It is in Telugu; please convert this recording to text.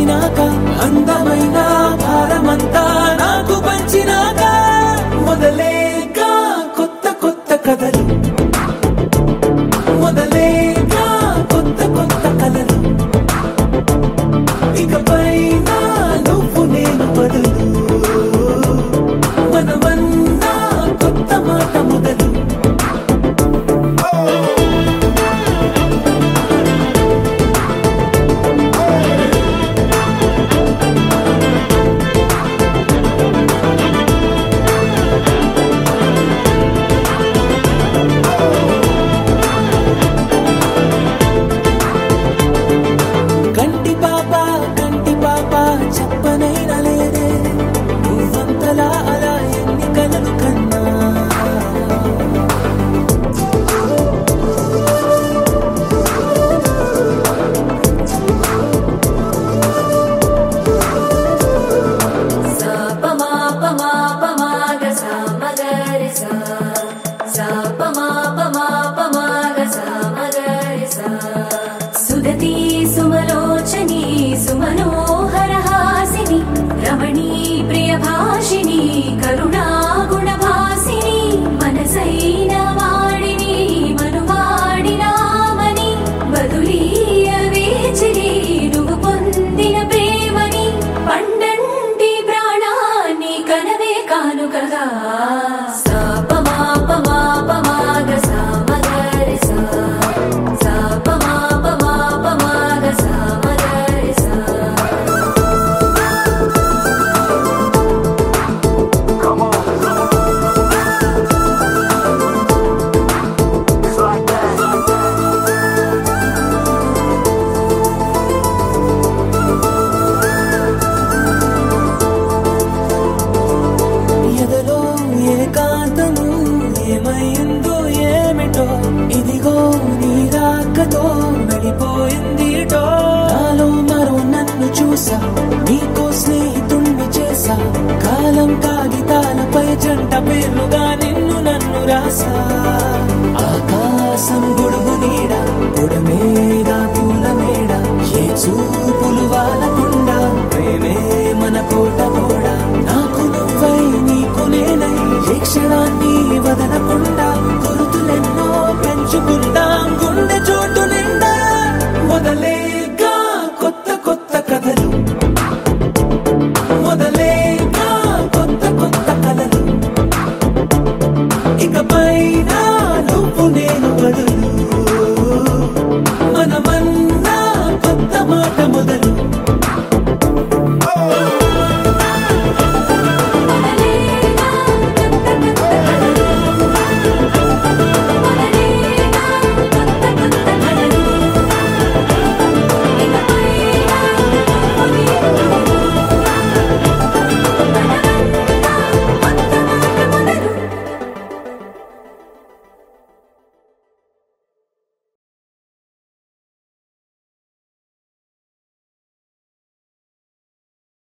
అయినాక అందమైన భారమంతా నాకు పంచినాక మొదలేగా కొత్త కొత్త కథలు మొదలేగా కొత్త కొత్త కలలు ఇకపై నా నువ్వు నేను బదులు మనమన్నా కొత్త మాట మొదలు కంటి పాప కంటి పాప చెప్పనైనా లేదే నువ్వంతలా అలా ఎన్ని కలలు కన్నా sa pa ma pa ma pa ma ga sa ma ga re sa sa pa ma pa ma pa ma ga sa ma ga re sa సుదతి సుమలోచని సుమనోహర Hasini Ramani ప్రియ భాషిని కరుణా గుణ భాసిని మనసైన వాడిని మనువాడినామని బదులీయ వేచిని నువ్వు పొందిన ప్రేమని పండంటి ప్రాణాన్ని కనవే కానుకగా సా ప మా ప మా ప మా గ సా మ గ రి సా సా ప మా ప మా ప మా గ సా మ గ రి సా ఎదలో ఏకాంతము ఏమైందో ఏమిటో ఇదిగో నీ రాకతో వెళ్ళిపోయిందిటో నాలో మరో నన్ను చూసా నీకో స్నేహితుణ్ణి చేసా కాలం కాగితాలపై జంట పేర్లుగా నిన్ను నన్ను రాసా ఆకాశం గొడుగు నీడ పొడమేద పూల మేడ ఏ చూపులు వాలకుండా ప్రేమే మన కోట గోడ నాకు నువ్వై నీకు నేనై ఏ క్షణాన్ని వదలకుండా గురుతులెన్నో పెంచుకుందాం గుండె చోటు నిండా మొదలేగా కొత్త కొత్త కథలు మొదలేగా కొత్త కొత్త కలలు ఇకపై నా నువ్వు నేను బదులు మనమన్నా కొత్త మాట మొదలు